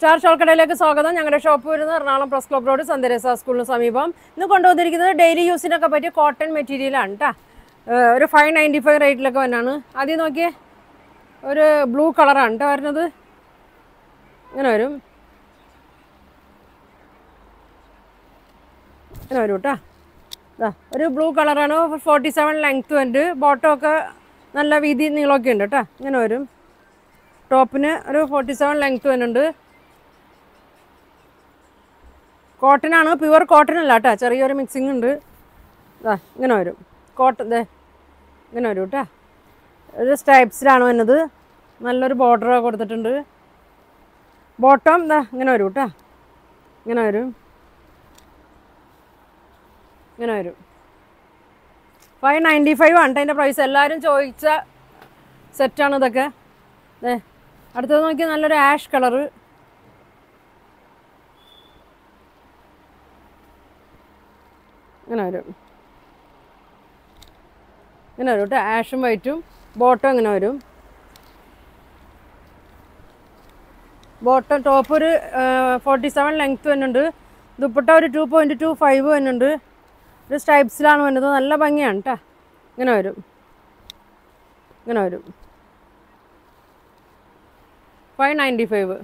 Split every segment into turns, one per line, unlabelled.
Star ഷോൾക്കടയിലേക്ക് സ്വാഗതം ഞങ്ങളുടെ shop വരുന്നത് എറണാകുളം പ്രസ് ക്ലബ് റോഡ് സന്ദരസ സ്കൂളിന് സമീപം ഇന്ന് കൊണ്ടുവന്നിരിക്കുന്നത് ഡെയിലി യൂസിനൊക്കെ പറ്റിയ കോട്ടൺ മെറ്റീരിയലാണ് കേട്ടോ ഒരു ഫൈവ് നയൻറ്റി ഫൈവ് റേറ്റിലൊക്കെ വന്നാണ് ആദ്യം നോക്കിയേ ഒരു ബ്ലൂ കളറാണ് കേട്ടോ വരുന്നത് ഇങ്ങനെ വരും ഇങ്ങനെ വരും കേട്ടോ ഇതാ ഒരു ബ്ലൂ കളറാണ് ഫോർട്ടി സെവൻ ലെങ്ത്തും ഉണ്ട് ബോട്ടം ഒക്കെ നല്ല വീതി നീളമൊക്കെ ഉണ്ട് കേട്ടോ ഇങ്ങനെ വരും ടോപ്പിന് ഒരു ഫോർട്ടി സെവൻ ലെങ്ത്ത് വരുന്നുണ്ട് കോട്ടൺ ആണ് പ്യുവർ കോട്ടൺ അല്ല കേട്ടോ ചെറിയൊരു മിക്സിംഗ് ഉണ്ട് ഇതാ ഇങ്ങനെ വരും കോട്ടൺ ദേ ഇങ്ങനെ വരും കേട്ടോ ഒരു സ്ട്രൈപ്സിലാണ് വന്നത് നല്ലൊരു ബോർഡർ കൊടുത്തിട്ടുണ്ട് ബോട്ടം ഇതാ ഇങ്ങനെ വരും കേട്ടോ ഇങ്ങനെ വരും ഇങ്ങനെ വരും ഫൈവ് നയൻറ്റി ഫൈവ് ആണ് അതിൻ്റെ പ്രൈസ് എല്ലാവരും ചോദിച്ച സെറ്റാണ് ഇതൊക്കെ ദേ അടുത്തത് നോക്കി നല്ലൊരു ആഷ് കളറ് ഇങ്ങനെ വരും ഇങ്ങനെ വരും കേട്ടോ ആഷും വൈറ്റും ബോട്ടം ഇങ്ങനെ വരും ബോട്ടം ടോപ്പ് ഒരു ഫോർട്ടി സെവൻ ലെങ്ത്ത് വരുന്നുണ്ട് ദുപ്പട്ട ഒരു ടു പോയിൻറ്റ് ടു ഫൈവ് വരുന്നുണ്ട് ഒരു സ്ട്രൈപ്സിലാണ് വരുന്നത് നല്ല ഭംഗിയാണ് കേട്ടോ ഇങ്ങനെ വരും ഇങ്ങനെ വരും ഫൈവ് നയൻറ്റി ഫൈവ്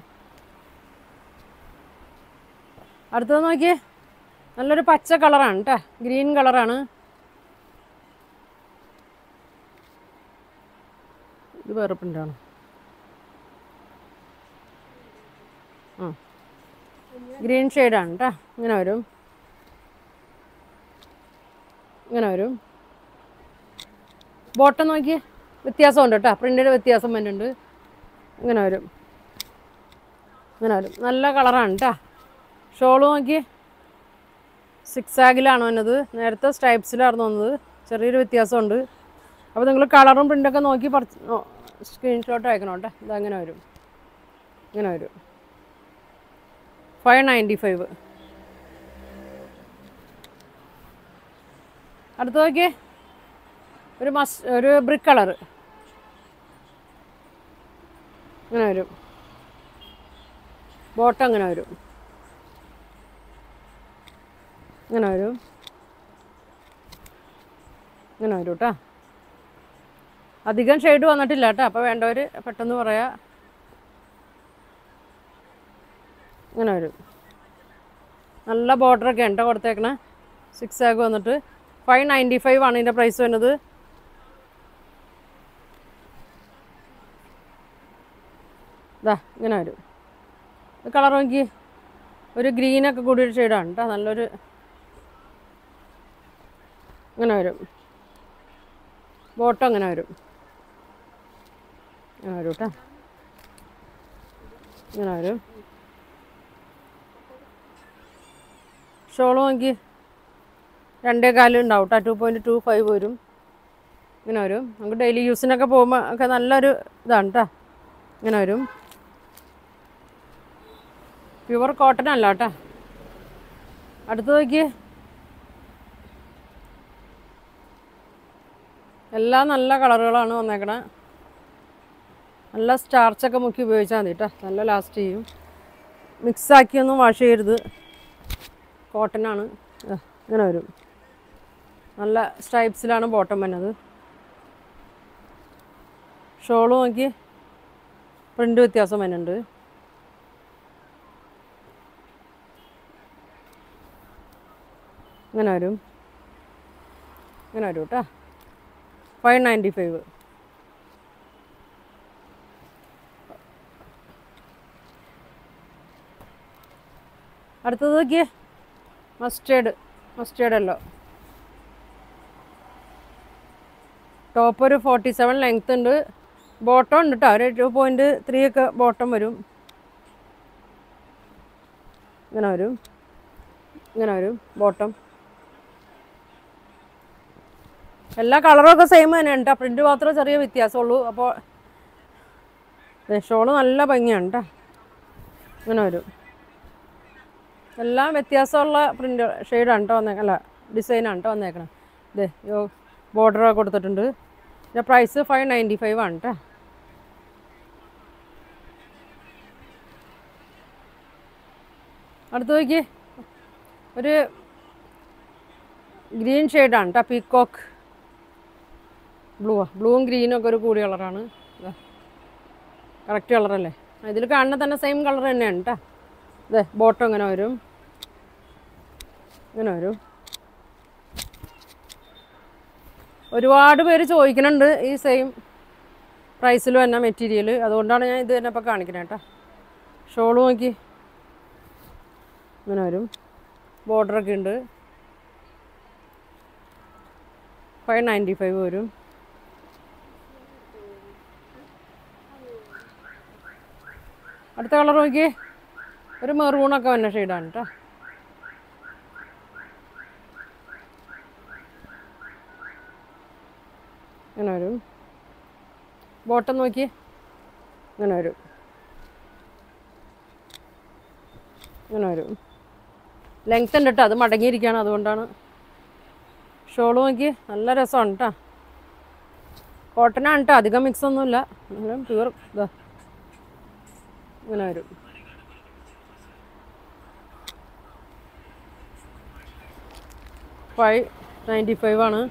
അടുത്തത് നോക്കിയേ നല്ലൊരു പച്ച കളറാണ് കേട്ടോ ഗ്രീൻ കളറാണ് ഇത് വേറെ പ്രിൻ്റാണ് ആ ഗ്രീൻ ഷെയ്ഡാണ് കേട്ടോ ഇങ്ങനെ വരും ഇങ്ങനെ വരും ബോട്ടം നോക്കി വ്യത്യാസമുണ്ട് കേട്ടോ പ്രിൻ്റിൻ്റെ വ്യത്യാസം വരുന്നുണ്ട് ഇങ്ങനെ വരും ഇങ്ങനെ വരും നല്ല കളറാണ് കേട്ടോ ഷോള് നോക്കി സിക്സ് ആഗിലാണ് വന്നത് നേരത്തെ സ്ട്രൈപ്സിലായിരുന്നു വന്നത് ചെറിയൊരു വ്യത്യാസമുണ്ട് അപ്പോൾ നിങ്ങൾ കളറും പ്രിൻ്റൊക്കെ നോക്കി പറിച്ച് സ്ക്രീൻഷോട്ട് അയക്കണം കേട്ടോ ഇതങ്ങനെ വരും ഇങ്ങനെ വരും ഫൈവ് നയൻറ്റി ഫൈവ് അടുത്ത നോക്കിയേ ഒരു മസ് ഒരു ബ്രിക്ക് കളറ് ഇങ്ങനെ വരും ബോട്ടം അങ്ങനെ വരും ഇങ്ങനെ വരും ഇങ്ങനെ വരും കേട്ടോ അധികം ഷെയ്ഡ് വന്നിട്ടില്ല കേട്ടോ അപ്പോൾ വേണ്ടവർ പെട്ടെന്ന് പറയാ ഇങ്ങനെ വരും നല്ല ബോർഡറൊക്കെ ഉണ്ട് കൊടുത്തേക്കണേ സിക്സ് ആഗ് വന്നിട്ട് ഫൈവ് നയൻറ്റി ഫൈവ് ആണ് ഇതിൻ്റെ പ്രൈസ് വരുന്നത് ഇതാ ഇങ്ങനെ വരും ഇത് കളർ നോക്കി ഒരു ഗ്രീനൊക്കെ കൂടി ഒരു ഷെയ്ഡാണ് കേട്ടോ നല്ലൊരു ഇങ്ങനെ വരും ബോട്ടം അങ്ങനെ വരും ഇങ്ങനെ വരും കേട്ടോ ഇങ്ങനെ വരും ഷോള് നോക്കി രണ്ടേ കാല് ഉണ്ടാവും കേട്ടോ ടു പോയിൻറ്റ് ടു ഫൈവ് വരും ഇങ്ങനെ വരും നമുക്ക് ഡെയിലി യൂസിനൊക്കെ പോകുമ്പോൾ ഒക്കെ നല്ലൊരു ഇതാണ് കേട്ടോ ഇങ്ങനെ വരും പ്യുവർ കോട്ടൺ അല്ല കേട്ടോ അടുത്ത് നോക്കിയേ എല്ലാം നല്ല കളറുകളാണ് വന്നേക്കണേ നല്ല സ്റ്റാർച്ചൊക്കെ മുക്കി ഉപയോഗിച്ചാൽ മതി കേട്ടോ നല്ല ലാസ്റ്റ് ചെയ്യും മിക്സാക്കിയൊന്നും വാഷ് ചെയ്യരുത് കോട്ടനാണ് ഇങ്ങനെ വരും നല്ല സ്ട്രൈപ്സിലാണ് ബോട്ടം വരുന്നത് ഷോള് നോക്കി പ്രിൻ്റ് വ്യത്യാസം വരുന്നുണ്ട് ഇങ്ങനെ വരും ഇങ്ങനെ വരും കേട്ടോ ഫൈവ് നയൻറ്റി ഫൈവ് അടുത്തത് നോക്കിയേ മസ്റ്റേഡ് മസ്റ്റേഡല്ലോ ടോപ്പ് ഒരു ഫോർട്ടി സെവൻ ലെങ്ത് ഉണ്ട് ബോട്ടം ഉണ്ട് കേട്ടോ ഒരു ടു പോയിൻറ്റ് ത്രീ ഒക്കെ ബോട്ടം വരും ഇങ്ങനെ വരും ഇങ്ങനെ വരും ബോട്ടം എല്ലാ കളറും ഒക്കെ സെയിം തന്നെയാണ് കേട്ടോ പ്രിൻറ്റ് മാത്രമേ ചെറിയ വ്യത്യാസമുള്ളൂ അപ്പോൾ ഷോള് നല്ല ഭംഗിയാണ് കേട്ടോ ഇങ്ങനെ വരും എല്ലാം വ്യത്യാസമുള്ള പ്രിൻ്റ് ഷെയ്ഡാണ് കേട്ടോ വന്നേക്കണം അല്ല ഡിസൈനാണ് കേട്ടോ വന്നേക്കണം ഇതേ യോ ബോർഡറൊക്കെ കൊടുത്തിട്ടുണ്ട് ഇതിൻ്റെ പ്രൈസ് ഫൈവ് നയൻറ്റി ഫൈവ് ആണ് കേട്ടോ അടുത്ത് നോക്കി ഒരു ഗ്രീൻ ഷെയ്ഡാണ് കേട്ടോ പീക്കോക്ക് ബ്ലൂവാ ബ്ലൂവും ഗ്രീനും ഒക്കെ ഒരു കൂടിയ കളറാണ് കറക്റ്റ് കളറല്ലേ ഇതിൽ കാണുന്ന തന്നെ സെയിം കളർ തന്നെയാണ് കേട്ടോ ഇതേ ബോട്ടം ഇങ്ങനെ വരും ഇങ്ങനെ വരും ഒരുപാട് പേര് ചോദിക്കുന്നുണ്ട് ഈ സെയിം പ്രൈസിൽ തന്നെ മെറ്റീരിയൽ അതുകൊണ്ടാണ് ഞാൻ ഇത് തന്നെ ഇപ്പോൾ കാണിക്കുന്നത് കേട്ടോ ഷോള് നോക്കി ഇങ്ങനെ വരും ബോർഡറൊക്കെ ഉണ്ട് ഫൈവ് നയൻറ്റി ഫൈവ് വരും അടുത്ത കളർ നോക്കി ഒരു മെറൂണൊക്കെ വന്ന ഷെയ്ഡാണ് കേട്ടോ ഇങ്ങനെ വരും ബോട്ടം നോക്കി ഇങ്ങനെ വരും ഇങ്ങനെ വരും ലെങ്ത് ഉണ്ട് കേട്ടോ അത് മടങ്ങിയിരിക്കുകയാണ് അതുകൊണ്ടാണ് ഷോൾ നോക്കി നല്ല രസമാണ് കേട്ടോ കോട്ടനാണ് കേട്ടോ അധികം മിക്സ് ഒന്നുമില്ല എന്നാലും പ്യൂർ ഇതാ ഇങ്ങനെ വരും ഫൈവ് നയൻറ്റി ഫൈവ് ആണ്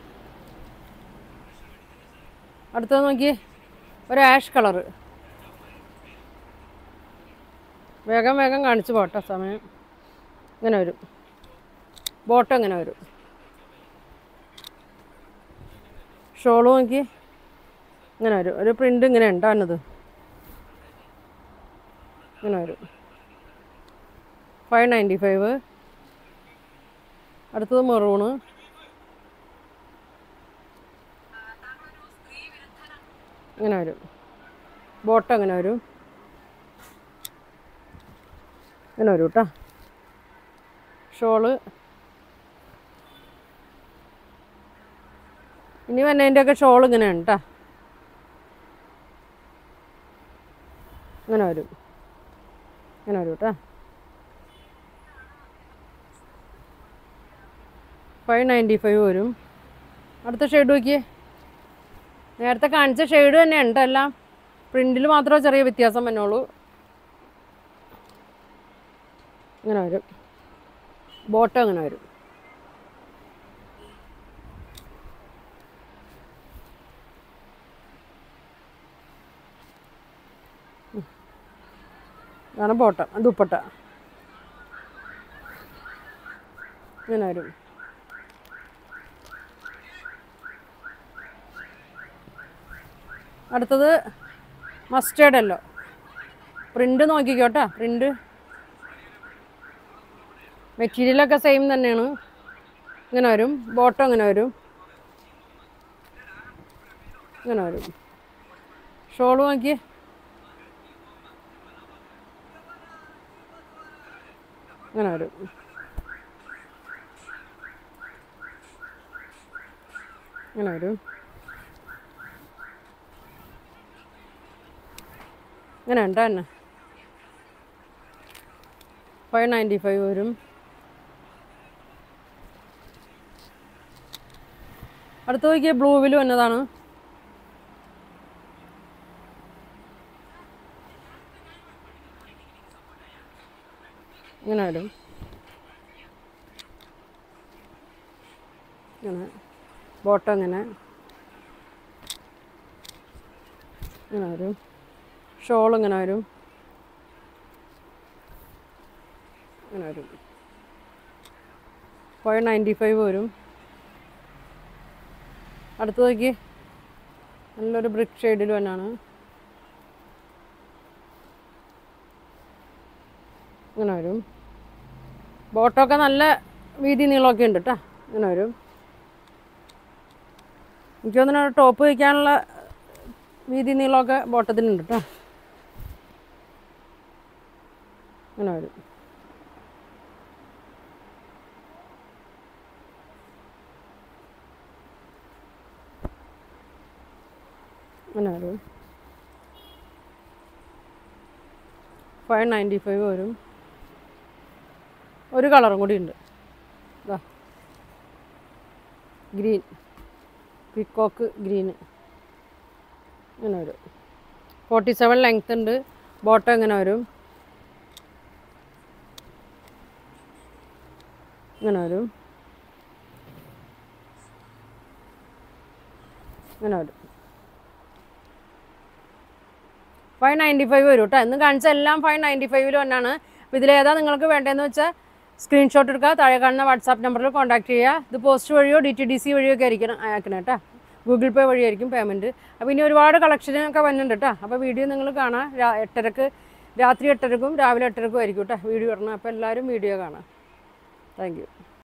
അടുത്തത് നോക്കി ഒരു ആഷ് കളറ് വേഗം വേഗം കാണിച്ചു പോട്ടെ സമയം ഇങ്ങനെ വരും ബോട്ടം ഇങ്ങനെ വരും ഷോള് നോക്കി ഇങ്ങനെ വരും ഒരു പ്രിൻ്റ് ഇങ്ങനെ ഉണ്ടാകുന്നത് ഇങ്ങനെ വരും ഫൈവ് നയൻറ്റി ഫൈവ് അടുത്തത് മെറൂണ് ഇങ്ങനെ വരും ബോട്ടം ഇങ്ങനെ വരും ഇങ്ങനെ വരും കേട്ടോ ഷോള് ഇനി വന്നതിൻ്റെയൊക്കെ ഷോൾ ഇങ്ങനെയാണ് കേട്ടോ ഇങ്ങനെ വരും ഇങ്ങനെ വരും കേട്ടോ ഫൈവ് നയൻറ്റി ഫൈവ് വരും അടുത്ത ഷെയ്ഡ് നോക്കിയേ നേരത്തെ കാണിച്ച ഷെയ്ഡ് തന്നെയാണ് കേട്ടോ എല്ലാം പ്രിൻറ്റിൽ മാത്രമേ ചെറിയ വ്യത്യാസം വന്നുള്ളൂ ഇങ്ങനെ വരും ബോട്ടം ഇങ്ങനെ വരും ഉം. ഇതാണ് ബോട്ടം ദുപ്പട്ട ഇങ്ങനെ വരും അടുത്തത് മസ്റ്റേർഡ് അല്ലോ പ്രിൻ്റ് നോക്കിക്കോട്ടെ പ്രിൻ്റ് മെറ്റീരിയലൊക്കെ സെയിം തന്നെയാണ് ഇങ്ങനെ വരും ബോട്ടം ഇങ്ങനെ വരും ഇങ്ങനെ വരും ഷോൾ നോക്കി ഇങ്ങനെ വരും ഇങ്ങനെ വരും ഇങ്ങനെ ഉണ്ടോ തന്നെ ഫൈവ് നയൻറ്റി ഫൈവ് വരും അടുത്ത നോക്കിയ ബ്ലൂവിൽ വന്നതാണ് ഇങ്ങനെ വരും ഇങ്ങനെ ബോട്ടം ഇങ്ങനെ ഇങ്ങനെ വരും ഷോൾ ഇങ്ങനെ വരും ഇങ്ങനെ വരും ഫൈവ് നയൻറ്റി ഫൈവ് വരും അടുത്ത് നോക്കി നല്ലൊരു ബ്രിക്ക് ഷെയ്ഡിൽ തന്നെയാണ് ഇങ്ങനെ വരും ബോട്ടമൊക്കെ നല്ല വീതി നീളമൊക്കെ ഉണ്ട് കേട്ടോ ഇങ്ങനെ വരും എനിക്ക് തോന്നുന്നു ടോപ്പ് വയ്ക്കാനുള്ള വീതി നീളമൊക്കെ ബോട്ടത്തിനുണ്ട് കേട്ടോ ഇങ്ങനെ വരും അങ്ങനെ വരും ഫൈവ് നയൻറ്റി ഫൈവ് വരും ഒരു കളറും കൂടി ഉണ്ട് ഇതാ ഗ്രീൻ പിക്കോക്ക് ഗ്രീന് ഇങ്ങനെ വരും ഫോർട്ടി സെവൻ ലെങ്ത് ഉണ്ട് ബോട്ടം ഇങ്ങനെ വരും ഇങ്ങനെ വരും ഇങ്ങനെ വരും ഫൈവ് നയൻറ്റി ഫൈവ് വരും കേട്ടോ ഇന്ന് കാണിച്ച എല്ലാം ഫൈവ് നയൻറ്റി ഫൈവിൽ തന്നെയാണ് അപ്പോൾ ഇതിലേതാ നിങ്ങൾക്ക് വേണ്ടതെന്ന് വെച്ചാൽ സ്ക്രീൻഷോട്ട് എടുക്കുക താഴെ കാണുന്ന വാട്സാപ്പ് നമ്പറിൽ കോൺടാക്ട് ചെയ്യുക ഇത് പോസ്റ്റ് വഴിയോ ഡി ടി ഡി സി വഴിയോ ഒക്കെ ആയിരിക്കണം അയക്കണം കേട്ടോ ഗൂഗിൾ പേ വഴിയായിരിക്കും പേയ്മെൻറ്റ് അപ്പോൾ ഇനി ഒരുപാട് കളക്ഷനൊക്കെ വരുന്നുണ്ട് കേട്ടോ അപ്പോൾ വീഡിയോ നിങ്ങൾ കാണാം രാ- എട്ടരക്ക് രാത്രി എട്ടരക്കും രാവിലെ എട്ടരക്കും ആയിരിക്കും കേട്ടോ വീഡിയോ ഇടണം അപ്പോൾ എല്ലാവരും വീഡിയോ കാണാം താങ്ക് യു